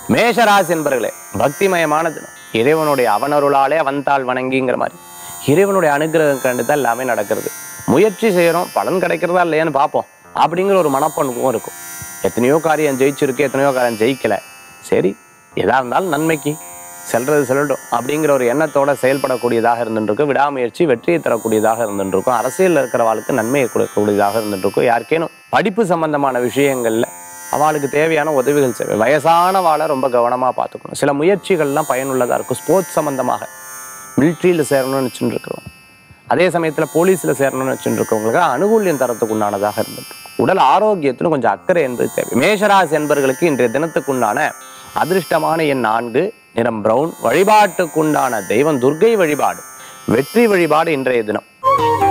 மேஷராசி என்பர்களே பக்திமயமான தினம் இறைவனுடைய அவனருளாலே அவன்தாள் வணங்கிங்கிற மாதிரி இறைவனுடைய அனுகிரகம் கண்டு தான் எல்லாமே நடக்கிறது முயற்சி செய்கிறோம் பலன் கிடைக்கிறதா இல்லையான்னு பார்ப்போம் அப்படிங்கிற ஒரு மனப்பண்பும் இருக்கும் எத்தனையோ காரியம் ஜெயிச்சிருக்கு எத்தனையோ காரியம் ஜெயிக்கல சரி எதா இருந்தாலும் நன்மைக்கு செல்றது செல்லட்டும் அப்படிங்கிற ஒரு எண்ணத்தோட செயல்படக்கூடியதாக இருந்துருக்கும் விடாமுயற்சி வெற்றியை தரக்கூடியதாக இருந்துருக்கும் அரசியலில் இருக்கிறவாளுக்கு நன்மையை கொடுக்கக்கூடியதாக இருந்துருக்கும் யாருக்கேனும் படிப்பு சம்பந்தமான விஷயங்கள்ல அவளுக்கு தேவையான உதவிகள் செய்வே வயசானவாளை ரொம்ப கவனமாக பார்த்துக்கணும் சில முயற்சிகள்லாம் பயனுள்ளதாக இருக்கும் ஸ்போர்ட்ஸ் சம்பந்தமாக மிலிட்ரியில் சேரணும்னு வச்சுட்டு இருக்கிறோம் அதே சமயத்தில் போலீஸில் சேரணும்னு வச்சுட்டு இருக்கவங்களுக்கு அனுகூல்யம் தரத்துக்கு உண்டானதாக இருந்துட்டு இருக்கும். உடல் ஆரோக்கியத்திலும் கொஞ்சம் அக்கறை என்பது தேவை மேஷராசி என்பர்களுக்கு இன்றைய தினத்துக்குண்டான அதிர்ஷ்டமான எண் நான்கு நிறம் பிரவுன் வழிபாட்டுக்குண்டான தெய்வம் துர்க்கை வழிபாடு வெற்றி வழிபாடு இன்றைய தினம்